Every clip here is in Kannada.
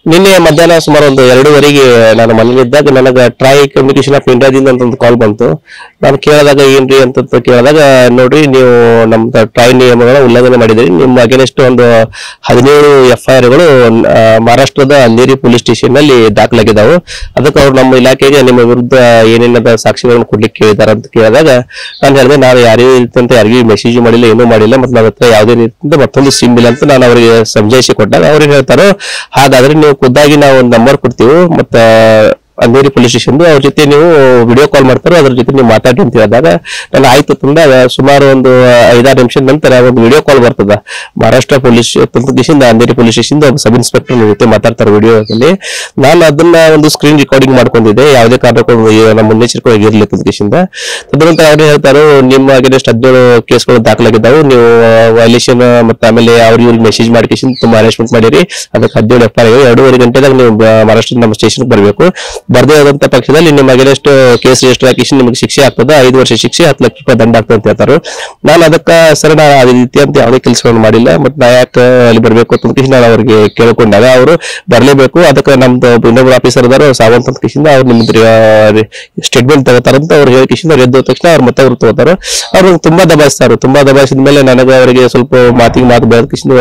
ನಿನ್ನೆ ಮಧ್ಯಾಹ್ನ ಸುಮಾರು ಒಂದು ಎರಡೂವರೆಗೆ ನಾನು ಮನೇಲಿದ್ದಾಗ ನನಗೆ ಟ್ರೈ ಕಮ್ಯುನಿಕೇಶನ್ ಆಫ್ ಇಂಡಿಯಾದಿಂದ ಅಂತ ಒಂದು ಕಾಲ್ ಬಂತು ನಾನು ಕೇಳಿದಾಗ ಏನ್ರಿ ಅಂತ ಕೇಳಿದಾಗ ನೋಡ್ರಿ ನೀವು ನಮ್ಮ ಟ್ರೈ ನಿಯಮಗಳ ಉಲ್ಲಂಘನೆ ಮಾಡಿದ್ರಿ ನಿಮ್ಮ ಅಗೇನೆಸ್ಟ್ ಒಂದು ಹದಿನೇಳು ಎಫ್ ಐ ಆರ್ಗಳು ಮಹಾರಾಷ್ಟ್ರದ ಅಂಧೇರಿ ಪೊಲೀಸ್ ಸ್ಟೇಷನ್ ನಲ್ಲಿ ದಾಖಲಾಗಿದ್ದಾವೆ ಅದಕ್ಕೆ ಅವ್ರು ನಮ್ಮ ಇಲಾಖೆಗೆ ನಿಮ್ಮ ವಿರುದ್ಧ ಏನೇನದ ಸಾಕ್ಷಿಗಳನ್ನು ಕೊಡ್ಲಿಕ್ಕೆ ಕೇಳಿದಾರೆ ಅಂತ ಕೇಳಿದಾಗ ನಾನು ಹೇಳಿದೆ ನಾನು ಯಾರೇ ರೀತಿಯಂತ ಯಾರಿಗೂ ಮೆಸೇಜ್ ಮಾಡಿಲ್ಲ ಏನೂ ಮಾಡಿಲ್ಲ ಮತ್ತೆ ನನ್ನ ಹತ್ರ ಯಾವುದೇ ರೀತಿಯಿಂದ ಮತ್ತೊಂದು ಸಿಮ್ ಇಲ್ಲ ಅಂತ ನಾನು ಅವರಿಗೆ ಸಮಜಾಯಿಸಿ ಕೊಟ್ಟಾಗ ಅವ್ರು ಏನ್ ಹೇಳ್ತಾರೋ ಹಾಗಾದ್ರೆ ನೀವು ಖುದ್ದಾಗಿ ನಾವು ಒಂದು ನಂಬರ್ ಕೊಡ್ತೀವಿ ಮತ್ತ ಅಂಧೇರಿ ಪೊಲೀಸ್ ಸ್ಟೇಷನ್ ಅವ್ರ ಜೊತೆ ನೀವು ವಿಡಿಯೋ ಕಾಲ್ ಮಾಡ್ತಾರೋ ಅದ್ರ ಜೊತೆ ನೀವು ಮಾತಾಡಿ ಅಂತ ಹೇಳಿದಾಗ ನಾನು ಆಯ್ತು ತಂದಾಗ ಸುಮಾರು ಒಂದು ಐದಾರು ನಿಮಿಷದ ನಂತರ ಒಂದು ವಿಡಿಯೋ ಕಾಲ್ ಬರ್ತದ ಮಹಾರಾಷ್ಟ್ರ ಪೊಲೀಸ್ ತಂತ್ರದಿಂದ ಅಂಧೇರಿ ಪೊಲೀಸ್ ಸ್ಟೇಷನ್ ಒಬ್ಬ ಸಬ್ ಇನ್ಸ್ಪೆಕ್ಟರ್ ಜೊತೆ ಮಾತಾಡ್ತಾರೆ ವಿಡಿಯೋದಲ್ಲಿ ನಾನು ಅದನ್ನ ಒಂದು ಸ್ಕ್ರೀನ್ ರೆಕಾರ್ಡಿಂಗ್ ಮಾಡ್ಕೊಂಡಿದ್ದೆ ಯಾವುದೇ ಕಾರಣಕ್ಕೂ ಈ ನಮ್ಮ ಮುನ್ನೆಚ್ಚರಿಕೆ ಇರಲಿ ತಂತ್ರದಿಂದ ತದನಂತರ ಅವ್ರು ಹೇಳ್ತಾರೆ ನಿಮ್ಮ ಅಗೇನೆಸ್ಟ್ ಹದಿನೇಳು ಕೇಸ್ಗಳು ದಾಖಲಾಗಿದ್ದಾವೆ ನೀವು ವೈಲೇಷನ್ ಮತ್ತೆ ಆಮೇಲೆ ಅವ್ರು ಇವ್ರಿಗೆ ಮೆಸೇಜ್ ಮಾಡಿಕೇಶನ್ ತುಂಬಾ ಅರೇಂಜ್ಮೆಂಟ್ ಮಾಡಿರಿ ಅದಕ್ಕೆ ಹದಿನೇಳು ಎಫ್ ಐ ಎರಡೂವರೆ ಗಂಟೆದಾಗ ನೀವು ಬ- ಮಹಾರಾಷ್ಟ್ರದ ನಮ್ಮ ಸ್ಟೇಷನ್ ಬರಬೇಕು ಬರ್ದೇ ಆದಂತ ಪಕ್ಷದಲ್ಲಿ ನಿಮ್ಮ ಅಗೇನೆಸ್ಟ್ ಕೇಸ್ ರಿಜಿಸ್ಟರ್ ಹಾಕಿಸಿ ನಿಮಗೆ ಶಿಕ್ಷೆ ಆಗ್ತದೆ ಐದು ವರ್ಷ ಶಿಕ್ಷೆ ಹತ್ತು ಲಕ್ಷ ರೂಪಾಯಿ ದಂಡ ಆಗ್ತದೆ ಅಂತ ಹೇಳ್ತಾರೆ ನಾನು ಅದಕ್ಕೆ ಸರ್ ನಾನು ಅದೇ ರೀತಿ ಅಂತ ಯಾವುದೇ ಕೆಲಸವನ್ನು ಮಾಡಿಲ್ಲ ಮತ್ತೆ ನಾ ಯಾಕೆ ಅಲ್ಲಿ ಬರಬೇಕು ಅಂತ ಕಿಶನ್ ನಾನು ಅವ್ರಿಗೆ ಕೇಳ್ಕೊಂಡಾಗ ಅವರು ಬರಲೇಬೇಕು ಅದಕ್ಕೆ ನಮ್ದು ಒಬ್ಬ ಇನ್ನೊಬ್ರು ಆಫೀಸರ್ ಇದಾರೆ ಸಾವಂತ್ ಅಂತ ಕಿಶಿಂದ ಅವ್ರು ನಿಮ್ದು ಸ್ಟೇಟ್ಮೆಂಟ್ ತಗೋತಾರಂತ ಅವ್ರು ಹೇಳಿ ಕಿಶಿಂದ ಅವ್ರು ಎದ್ದ ತಕ್ಷಣ ಅವ್ರು ಮತ್ತೆ ಅವ್ರು ತಗೋತಾರೆ ಅವ್ರು ತುಂಬಾ ದಬಾಯಿಸ್ತಾರೆ ತುಂಬಾ ದಬಾಯಿಸಿದ ಮೇಲೆ ನನಗೆ ಅವರಿಗೆ ಸ್ವಲ್ಪ ಮಾತಿಗೆ ಮಾತು ಬೆಳೆದ ಕಿಶಿಂದ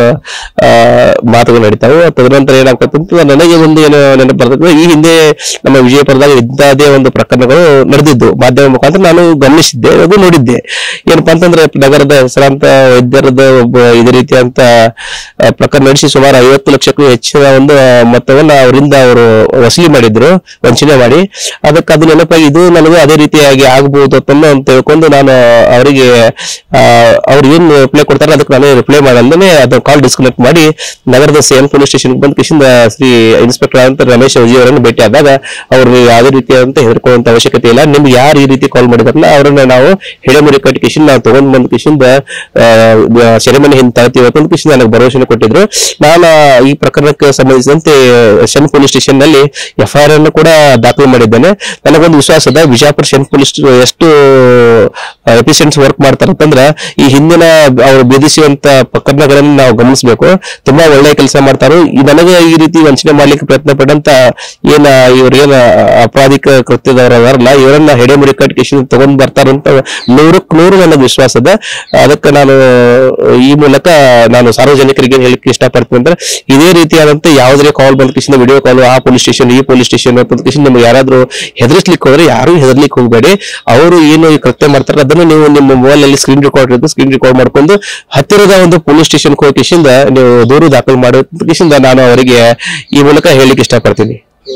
ಮಾತುಗಳು ನಡೀತಾವೆ ತದನಂತರ ಏನಾಗ್ತದೆ ಅಂತ ನನಗೆ ಒಂದು ಏನು ನೆನಪು ಬರ್ತದೆ ಈ ಹಿಂದೆ ನಮ್ಮ ವಿಜಯಪುರದಾಗ ಇಂಥದೇ ಒಂದು ಪ್ರಕರಣಗಳು ನಡೆದಿದ್ದು ಮಾಧ್ಯಮ ಮುಖಾಂತರ ನಾನು ಗಮನಿಸಿದ್ದೆ ಅದು ನೋಡಿದ್ದೆ ಏನಪ್ಪಾ ಅಂತಂದ್ರೆ ನಗರದ ಹೆಸರಾಂತ ವೈದ್ಯರದ ಒಬ್ಬ ಇದೇ ರೀತಿಯಂತ ಆ, ಪ್ರಕರಣ ನಡೆಸಿ ಸುಮಾರು ಐವತ್ತು ಲಕ್ಷಕ್ಕೂ ಹೆಚ್ಚಿನ ಒಂದು ಮೊತ್ತವನ್ನ ಅವರಿಂದ ಅವರು ವಸೂಲಿ ಮಾಡಿದ್ರು ವಂಚನೆ ಮಾಡಿ ಅದಕ್ಕೆ ಅದು ನೆನಪಾಗಿ ಇದು ನನಗೆ ಅದೇ ರೀತಿಯಾಗಿ ಆಗ್ಬಹುದು ಅಂತ ಅಂತ ತಿಳ್ಕೊಂಡು ನಾನು ಅವರಿಗೆ ಅವ್ರು ಏನ್ ರಿಪ್ಲೈ ಕೊಡ್ತಾರೆ ಅದಕ್ಕೆ ನಾನು ರಿಪ್ಲೈ ಮಾಡಲ್ದೇ ಅದು ಕಾಲ್ ಡಿಸ್ಕನೆಕ್ಟ್ ಮಾಡಿ ನಗರದ ಸೇಮ್ ಪೊಲೀಸ್ ಸ್ಟೇಷನ್ ಬಂದ ಕಿಶಿಂದ ಶ್ರೀ ಇನ್ಸ್ಪೆಕ್ಟರ್ ಅಂತ ರಮೇಶ್ ಅವಜಿ ಅವರನ್ನು ಭೇಟಿ ಆದಾಗ ಅವರು ಯಾವುದೇ ರೀತಿಯಾದಂತ ಹೆದರ್ಕೊಳ್ಳುವಂತ ಅವಶ್ಯಕತೆ ಇಲ್ಲ ನಿಮ್ಗೆ ಯಾರು ಈ ರೀತಿ ಕಾಲ್ ಮಾಡಿದಾರಲ್ಲ ಅವರನ್ನ ನಾವು ಹೆಡೆಮುರಿ ಕಟ್ಟಿ ಕಿಶಿನ್ ನಾವು ತಗೊಂಡ್ ಬಂದ ಕಿಶಿಂದ ಸೆರೆಮನಿ ಹಿಂದೆ ತರ್ತೀವಿ ಅಂತ ಕಿಶಿಂದ ನನಗೆ ಭರವಸೆ ಕೊಟ್ಟಿದ್ರು ನಾನು ಈ ಪ್ರಕರಣಕ್ಕೆ ಸಂಬಂಧಿಸಿದಂತೆ ಶನ್ ಪೊಲೀಸ್ ಸ್ಟೇಷನ್ ನಲ್ಲಿ ಎಫ್ಐಆರ್ ಅನ್ನು ಕೂಡ ದಾಖಲು ಮಾಡಿದ್ದೇನೆ ನನಗೊಂದು ವಿಶ್ವಾಸದ ವಿಜಯಪುರ ಶನ್ ಪೊಲೀಸ್ ಎಷ್ಟು ಎಫಿಷಿಯಂಟ್ಸ್ ವರ್ಕ್ ಮಾಡ್ತಾರೆ ಅಂತಂದ್ರ ಈ ಹಿಂದಿನ ಅವರು ಬೇಧಿಸುವಂತ ಪ್ರಕರಣಗಳನ್ನು ನಾವು ಗಮನಿಸಬೇಕು ತುಂಬಾ ಒಳ್ಳೆಯ ಕೆಲಸ ಮಾಡ್ತಾರೆ ಈ ನನಗೆ ಈ ರೀತಿ ವಂಚನೆ ಮಾಡ್ಲಿಕ್ಕೆ ಪ್ರಯತ್ನ ಪಟ್ಟಂತ ಏನ ಇವ್ರ ಏನ ಅಪರಾಧಿಕ ಕೃತ್ಯದವರು ಅದಾರಲ್ಲ ಇವರನ್ನ ಹೆಡೆಮುರಿ ಕಟ್ಕೇಶನ್ ತಗೊಂಡ್ ಬರ್ತಾರಂತ ನೂರಕ್ಕೆ ನೂರು ನನಗೆ ವಿಶ್ವಾಸ ಅದ ಅದಕ್ಕೆ ನಾನು ಈ ಮೂಲಕ ನಾನು ಸಾರ್ವಜನಿಕರಿಗೆ ಏನ್ ಹೇಳಿಕ್ಕೆ ಇಷ್ಟಪಡ್ತೀನಿ ಅಂದ್ರೆ ಇದೇ ರೀತಿಯಾದಂತ ಯಾವುದೇ ಕಾಲ್ ಬಂದ ಕಿಶನ್ ವಿಡಿಯೋ ಕಾಲ್ ಆ ಪೊಲೀಸ್ ಸ್ಟೇಷನ್ ಈ ಪೊಲೀಸ್ ಸ್ಟೇಷನ್ ಅಂತ ಕಿಶನ್ ನಿಮ್ಗೆ ಯಾರಾದ್ರೂ ಹೆದರ್ಸ್ಲಿಕ್ಕೆ ಹೋದ್ರೆ ಯಾರು ಹೆದರ್ಲಿಕ್ಕೆ ಹೋಗಬೇಡಿ ಅವರು ಏನು ಈ ಕೃತ್ಯ ಮಾಡ್ತಾರೆ ಅದನ್ನು ನೀವು ನಿಮ್ಮ ಮೊಬೈಲ್ ಅಲ್ಲಿ ಸ್ಕ್ರೀನ್ ರೆಕಾರ್ಡ್ ಇರುತ್ತೆ ಸ್ಕ್ರೀನ್ ರೆಕಾರ್ಡ್ ಮಾಡ್ಕೊಂಡು ಹತ್ತಿರದ ಒಂದು ಪೊಲೀಸ್ ಸ್ಟೇಷನ್ ಹೋಗಿ ಕಿಶಿಂದ ನೀವು ದೂರು ದಾಖಲು ಮಾಡೋ ಕಿಶಿಂದ ನಾನು ಅವರಿಗೆ ಈ ಮೂಲಕ ಹೇಳಿಕ್ಕೆ ಇಷ್ಟಪಡ್ತೀನಿ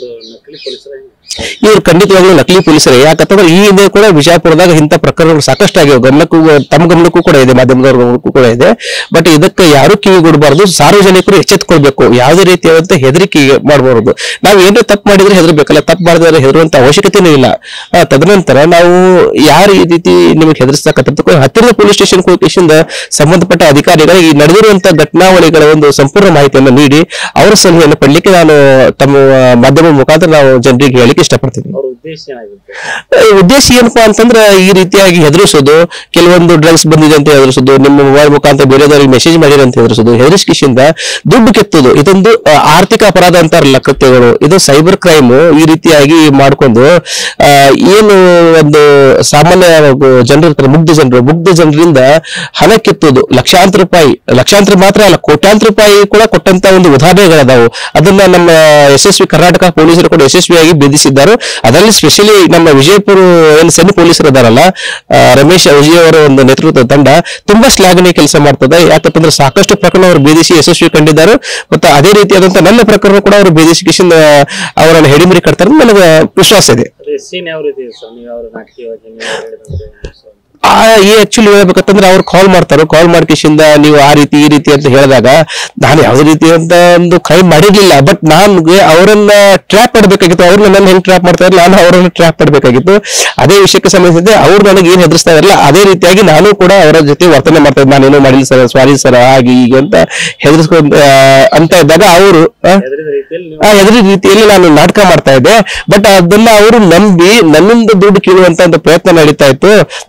ಇವ್ರು ಖಂಡಿತವಾಗ್ಲೂ ನಕಲಿ ಪೊಲೀಸರೇ ಯಾಕಂತಂದ್ರೆ ಈ ಹಿಂದೆ ಕೂಡ ವಿಜಯಪುರದಾಗ ಇಂಥ ಪ್ರಕರಣಗಳು ಸಾಕಷ್ಟು ಆಗಿವೆ ಗಮನಕ್ಕೂ ತಮ್ಮ ಗಮನಕ್ಕೂ ಕೂಡ ಇದೆ ಮಾಧ್ಯಮದವ್ರ ಗಮನಕ್ಕೂ ಕೂಡ ಇದೆ ಬಟ್ ಇದಕ್ಕೆ ಯಾರು ಕಿವಿಗೊಡಬಾರ್ದು ಸಾರ್ವಜನಿಕರು ಎಚ್ಚೆತ್ಕೊಳ್ಬೇಕು ಯಾವುದೇ ರೀತಿಯಾದಂತ ಹೆದರಿಕೆ ಮಾಡಬಾರದು ನಾವು ಏನಾದ್ರು ತಪ್ಪು ಮಾಡಿದ್ರೆ ಹೆದರ್ಬೇಕಲ್ಲ ತಪ್ಪು ಮಾಡಿದ್ರೆ ಹೆದರುವಂತ ಅವಶ್ಯಕತೆನೂ ಇಲ್ಲ ಆ, ತದನಂತರ ನಾವು ಯಾರು ಈ ರೀತಿ ನಿಮಗೆ ಹೆದರ್ಸತಕ್ಕಂಥ ಹತ್ತಿರದ ಪೊಲೀಸ್ ಸ್ಟೇಷನ್ ಹೋಗಿಸಿಂದ ಸಂಬಂಧಪಟ್ಟ ಅಧಿಕಾರಿಗಳಿಗೆ ಈ ನಡೆದಿರುವಂತ ಘಟನಾವಳಿಗಳ ಒಂದು ಸಂಪೂರ್ಣ ಮಾಹಿತಿಯನ್ನು ನೀಡಿ ಅವರ ಸಲಹೆಯನ್ನು ಪಡ್ಲಿಕ್ಕೆ ನಾನು ತಮ್ಮ ಮಾಧ್ಯಮ ಮುಖಾಂತರ ನಾವು ಜನರಿಗೆ ಹೇಳಿಕ್ಕೆ ಇಷ್ಟಪಡ್ತೀನಿ ಅವ್ರ ಉದ್ದೇಶ ಏನಾಗಿರುತ್ತೆ ಈ ಉದ್ದೇಶ ಏನಪ್ಪಾ ಅಂತಂದ್ರೆ ಈ ರೀತಿಯಾಗಿ ಹೆದರಿಸೋದು ಕೆಲವೊಂದು ಡ್ರಗ್ಸ್ ಬಂದಿದೆ ಅಂತ ಹೆದರಿಸೋದು ನಿಮ್ಮ ಮೊಬೈಲ್ ಮುಖಾಂತರ ಬೇರೆದವ್ರಿಗೆ ಮೆಸೇಜ್ ಮಾಡಿರಿ ಅಂತ ಹೆದರಿಸೋದು ಹೆದರಿಸಿಕೆಯಿಂದ ದುಡ್ಡು ಕೆತ್ತೋದು ಇದೊಂದು ಆ, ಆರ್ಥಿಕ ಅಪರಾಧ ಅಂತಾರಲ್ಲ ಕೃತ್ಯಗಳು ಇದು ಸೈಬರ್ ಕ್ರೈಮ್ ಈ ರೀತಿಯಾಗಿ ಮಾಡ್ಕೊಂಡು ಆ, ಏನು ಒಂದು ಸಾಮಾನ್ಯ ಜನರು ಇರ್ತಾರೆ ಮುಗ್ಧ ಜನರು ಮುಗ್ಧ ಜನರಿಂದ ಹಣ ಕಿತ್ತೋದು ಲಕ್ಷಾಂತರ ರೂಪಾಯಿ ಲಕ್ಷಾಂತರ ಮಾತ್ರ ಅಲ್ಲ ಕೋಟ್ಯಾಂತರ ರೂಪಾಯಿ ಕೂಡ ಕೊಟ್ಟಂತ ಒಂದು ಉದಾಹರಣೆಗಳದಾವು ಅದನ್ನ ನಮ್ಮ ಯಶಸ್ವಿ ಕರ್ನಾಟಕ ಪೊಲೀಸರು ಕೂಡ ಯಶಸ್ವಿಯಾಗಿ ಬೇಧಿಸಿದ್ದಾರೆ ಅದರಲ್ಲಿ ಸ್ಪೆಷಲಿ ನಮ್ಮ ವಿಜಯಪುರ ಏನು ಸಣ್ಣ ಪೊಲೀಸರು ಇದಾರಲ್ಲ ಆ, ರಮೇಶ್ ವಿಜಯ್ ಅವರ ಒಂದು ನೇತೃತ್ವದ ತಂಡ ತುಂಬಾ ಶ್ಲಾಘನೀಯ ಕೆಲಸ ಮಾಡ್ತದೆ ಯಾಕಂತಂದ್ರೆ ಸಾಕಷ್ಟು ಪ್ರಕರಣ ಅವರು ಬೇಧಿಸಿ ಯಶಸ್ವಿ ಕಂಡಿದ್ದಾರೆ ಮತ್ತು ಅದೇ ರೀತಿಯಾದಂತ ನನ್ನ ಪ್ರಕರಣ ಕೂಡ ಅವರು ಬೇಧಿಸಿ ಕಿಶಿಂದ ಅವರನ್ನು ಹೆಡಿಮರಿ ಕಟ್ತಾರೆ ಅಂತ ನನಗೆ ವಿಶ್ವಾಸ ಇದೆ ಅದೇ ಸೀನ್ ಯಾವ ರೀತಿ ಇದೆ ಸರ್ ನೀವು ಅವ್ರ ನಾಟಕೀಯವಾಗಿ ನೀವು ಹೇಳಿದಂತೆ ಸೊ, ಆ ಈ ಆಕ್ಚುಲಿ ಹೇಳ್ಬೇಕಂತಂದ್ರೆ ಅವ್ರು ಕಾಲ್ ಮಾಡ್ತಾರೆ ಕಾಲ್ ಮಾಡ್ಕಿಸಿಂದ ನೀವು ಆ ರೀತಿ ಈ ರೀತಿ ಅಂತ ಹೇಳಿದಾಗ ನಾನು ಯಾವುದೇ ರೀತಿ ಅಂತ ಒಂದು ಕ್ರೈಮ್ ಮಾಡಿರ್ಲಿಲ್ಲ ಬಟ್ ನನ್ಗೆ ಅವರನ್ನ ಟ್ರ್ಯಾಪ್ ಮಾಡಬೇಕಾಗಿತ್ತು ಅವ್ರು ನನ್ನ ಹೆಂಗ್ ಟ್ರ್ಯಾಪ್ ಮಾಡ್ತಾ ಇರಲಿಲ್ಲ ನಾನು ಅವರನ್ನ ಟ್ರ್ಯಾಪ್ ಮಾಡಬೇಕಾಗಿತ್ತು ಅದೇ ವಿಷಯಕ್ಕೆ ಸಂಬಂಧಿಸಿದೆ ಅವ್ರು ನನಗೆ ಏನ್ ಹೆದರ್ಸ್ತಾ ಇರಲ್ಲ ಅದೇ ರೀತಿಯಾಗಿ ನಾನು ಕೂಡ ಅವರ ಜೊತೆ ವರ್ತನೆ ಮಾಡ್ತಾ ಇದ್ದೆ ನಾನೇನೋ ಮಾಡಿಲ್ಲ ಸರ್ ಸಾರಿ ಸರ್ ಹಾಗೆ ಹೀಗೆ ಅಂತ ಹೆದರ್ಸ್ಕೊಂಡ್ ಆ, ಅಂತ ಇದ್ದಾಗ ಅವರು ಹೆದರಿದ ರೀತಿಯಲ್ಲಿ ನೀವು ಆ ಎದುರಿ ರೀತಿಯಲ್ಲಿ ನಾನು ನಾಟಕ ಮಾಡ್ತಾ ಇದ್ದೆ ಬಟ್ ಅದನ್ನ ಅವರು ನಂಬಿ ನನ್ನಿಂದ ದುಡ್ಡು ಕೀಳುವಂತ ಒಂದು ಪ್ರಯತ್ನ ನಡೀತಾ ಇತ್ತು ನನಗೂ ಜಾಸ್ತಿ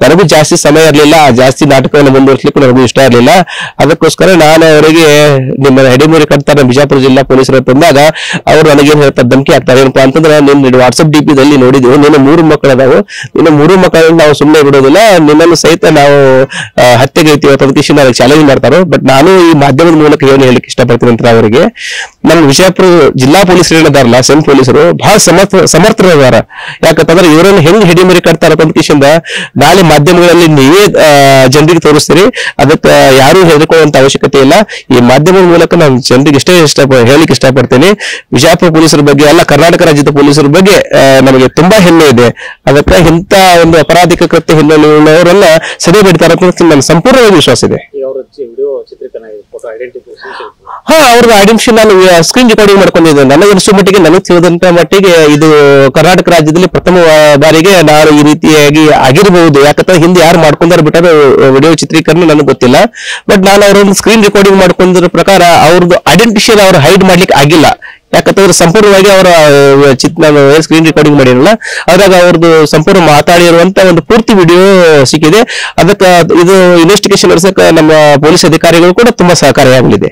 ಜಾಸ್ತಿ ಸಮಯ ಇರಲಿಲ್ಲ ಜಾಸ್ತಿ ನಾಟಕವನ್ನು ಮುಂದುವರಿಸಲಿಕ್ಕೆ ನನಗೂ ಇಷ್ಟ ಇರಲಿಲ್ಲ ಅದಕ್ಕೋಸ್ಕರ ನಾನು ಅವರಿಗೆ ನಿಮ್ಮ ಹೆಡಿಮೂರಿ ಕಟ್ತಾರೆ ಬಿಜಾಪುರ ಜಿಲ್ಲಾ ಪೊಲೀಸರು ತಂದಾಗ ಅವರು ನನಗೇನ್ ಹೇಳ್ತಾರೆ ಧಮಕಿ ಹಾಕ್ತಾರೆ ಏನಪ್ಪಾ ಅಂತಂದ್ರೆ ನಿನ್ನ ವಾಟ್ಸ್ಆಪ್ ಡಿ ಪಿ ದಲ್ಲಿ ನೋಡಿದ್ವಿ ನಿನ್ನ ಮೂರು ಮಕ್ಕಳದಾವು ನಿನ್ನ ಮೂರು ಮಕ್ಕಳನ್ನ ನಾವು ಸುಮ್ಮನೆ ಬಿಡೋದಿಲ್ಲ ನಿನ್ನನ್ನು ಸಹಿತ ನಾವು ಆ, ಹತ್ಯೆಗೈತೀವಿ ಅದಕ್ಕೆ ನನಗೆ ಚಾಲೆಂಜ್ ಮಾಡ್ತಾರೆ ಬಟ್ ನಾನು ಈ ಮಾಧ್ಯಮದ ಮೂಲಕ ಏನು ಹೇಳಿಕ್ಕೆ ಇಷ್ಟಪಡ್ತೀನಿ ಅಂತ ಅವರಿಗೆ ನಮ್ಮ ವಿಜಯಪುರ ಜಿಲ್ಲಾ ಪೊಲೀಸರು ಏನಿದಾರಲ್ಲ ಸೆಮ್ ಪೊಲೀಸರು ಬಹಳ ಸಮರ್ಥ ಸಮರ್ಥರದಾರ ಯಾಕಂತಂದ್ರೆ ಇವರನ್ನು ಹೆಂಗ್ ಹಿಡಿಮರಿ ಕಟ್ತಾರ ಕಿಶಿಂದ ನಾಳೆ ಮಾಧ್ಯಮಗಳಲ್ಲಿ ನೀವೇ ಆ, ಜನರಿಗೆ ತೋರಿಸ್ತೀರಿ ಅದಕ್ಕೆ ಯಾರು ಹೆದರ್ಕೊಳ್ಳುವಂತ ಅವಶ್ಯಕತೆ ಇಲ್ಲ ಈ ಮಾಧ್ಯಮದ ಮೂಲಕ ನಾನು ಜನರಿಗೆ ಇಷ್ಟೇ ಇಷ್ಟ ಹೇಳಿಕ್ಕೆ ಇಷ್ಟಪಡ್ತೀನಿ ವಿಜಯಪುರ ಪೊಲೀಸರ ಬಗ್ಗೆ ಅಲ್ಲ ಕರ್ನಾಟಕ ರಾಜ್ಯದ ಪೊಲೀಸರ ಬಗ್ಗೆ ಆ, ನಮಗೆ ತುಂಬಾ ಹೆಮ್ಮೆ ಇದೆ ಅದಕ್ಕೆ ಇಂಥ ಒಂದು ಅಪರಾಧಿಕ ಕೃತ್ಯ ಹಿನ್ನೆಲೆ ಉಳ್ಳವರನ್ನ ಸದೆ ಬಿಡ್ತಾರೆ ಅಂತ ನನ್ನ ಸಂಪೂರ್ಣವಾಗಿ ವಿಶ್ವಾಸ ಇದೆ ಈಗ ಅವರು ವಿಡಿಯೋ ಚಿತ್ರೀಕರಣ ಫೋಟೋ ಐಡೆಂಟಿಫಿಕೇಶನ್ ಹಾ ಅವ್ರದ್ದು ಐಡೆಂಟಿಫಿಕೇಶನ್ ನಾನು ಸ್ಕ್ರೀನ್ ರೆಕಾರ್ಡಿಂಗ್ ಮಾಡ್ಕೊಂಡಿದ್ದೆ ನನಗೆ ಅನಿಸೋ ಮಟ್ಟಿಗೆ ನನಗೆ ತಿಳಿದಂತ ಮಟ್ಟಿಗೆ ಇದು ಕರ್ನಾಟಕ ರಾಜ್ಯದಲ್ಲಿ ಪ್ರಥಮ ಬಾರಿಗೆ ನಾನು ಈ ರೀತಿಯಾಗಿ ಆಗಿರಬಹುದು ಯಾಕಂದ್ರೆ ಹಿಂದೆ ಯಾರು ಮಾಡ್ಕೊಂಡಾರ ಬಿಟ್ಟಾರ ವಿಡಿಯೋ ಚಿತ್ರೀಕರಣ ನನಗೆ ಗೊತ್ತಿಲ್ಲ ಬಟ್ ನಾನು ಅವರೊಂದು ಸ್ಕ್ರೀನ್ ರೆಕಾರ್ಡಿಂಗ್ ಮಾಡ್ಕೊಂಡಿರೋ ಪ್ರಕಾರ ಅವ್ರದ್ದು ಐಡೆಂಟಿಫಿಕೇಶನ್ ಅವ್ರು ಹೈಡ್ ಮಾಡ್ಲಿಕ್ಕೆ ಆಗಿಲ್ಲ ಯಾಕಂತಂದ್ರೆ ಸಂಪೂರ್ಣವಾಗಿ ಅವರ ಚಿತ್ ನಾನು ಸ್ಕ್ರೀನ್ ರೆಕಾರ್ಡಿಂಗ್ ಮಾಡಿರಲ್ಲ ಅದ್ರಾಗ ಅವ್ರದ್ದು ಸಂಪೂರ್ಣ ಮಾತಾಡಿರುವಂತ ಒಂದು ಪೂರ್ತಿ ವಿಡಿಯೋ ಸಿಕ್ಕಿದೆ ಅದಕ್ಕೆ ಇದು ಇನ್ವೆಸ್ಟಿಗೇಷನ್ ನಡೆಸಕ್ಕೆ ನಮ್ಮ ಪೊಲೀಸ್ ಅಧಿಕಾರಿಗಳು ಕೂಡ ತುಂಬಾ ಸಹಕಾರಿಯಾಗಲಿದೆ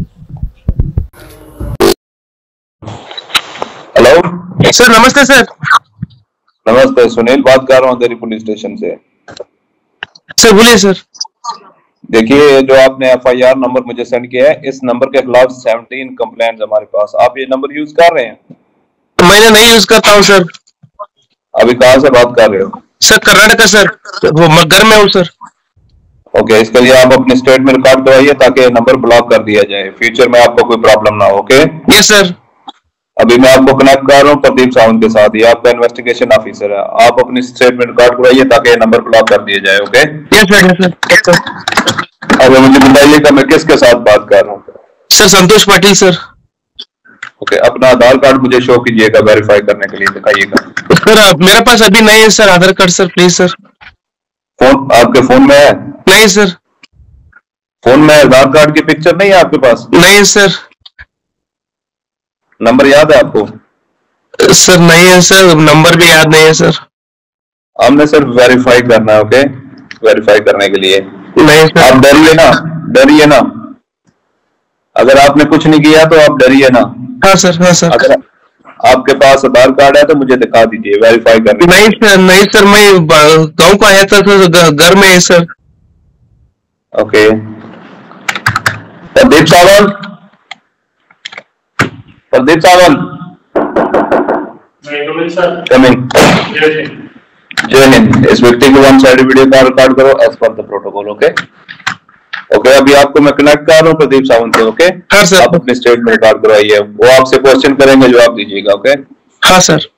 हेलो सर नमस्ते सर नमस्ते सुनील बात कर रहा हूँ दिल्ली पुलिस स्टेशन से सर बोलिए सर देखिए ये जो आपने एफआईआर नंबर मुझे सेंड किया है इस नंबर के खिलाफ 17 कंप्लेंट्स हमारे पास आप ये नंबर यूज कर रहे हैं मैंने नहीं यूज करता हूँ सर अभी कहाँ से बात कर रहे हो सर कर्नाटका सर वो मैं घर में हूँ सर ओके इसके लिए आप अपने स्टेट में रिकॉर्ड करवाइए ताकि ये नंबर ब्लॉक कर दिया जाए फ्यूचर में आपको कोई प्रॉब्लम ना हो ओके यस सर अभी मैं आपको कनेक्ट कर रहा हूँ प्रदीप सावंत के साथ ये आपका इन्वेस्टिगेशन ऑफिसर है आप अपनी स्टेटमेंट रिकॉर्ड करवाइए ताकि ये नंबर ब्लॉक कर दिया जाए okay yes sir yes sir अभी मुझे बताइएगा मैं किसके साथ बात कर रहा हूँ sir Santosh Patil sir okay अपना आधार कार्ड मुझे शो कीजिएगा वेरीफाई करने के लिए दिखाइएगा सर मेरे पास अभी नहीं है sir Aadhaar card sir please sir phone आपके फोन में है नहीं सर फोन में आधार कार्ड की पिक्चर नहीं है आपके पास नहीं सर नंबर याद है आपको सर नहीं है सर नंबर भी याद नहीं है सर हमने सिर्फ वेरीफाई करना है ओके वेरीफाई करने के लिए नहीं सर आप डरिए ना डरिए ना अगर आपने कुछ नहीं किया तो आप डरिए ना हाँ सर हाँ सर अगर आपके पास आधार कार्ड है तो मुझे दिखा दीजिए वेरीफाई करने के नहीं सर नहीं सर मैं ब- गाँव को आया था सर घ- घर में है सर लिए। ओके प्रदीप सावंत प्रदीप सावंत कमिंग जय हिंद इस व्यक्ति को वन साइड वीडियो का रिकॉर्ड करो as per the protocol okay okay अभी आपको मैं कनेक्ट कर रहा हूँ प्रदीप सावंत से ओके हाँ सर आप अपने स्टेटमेंट रिकॉर्ड करवाइए वो आपसे क्वेश्चन करेंगे जवाब दीजिएगा ओके हाँ सर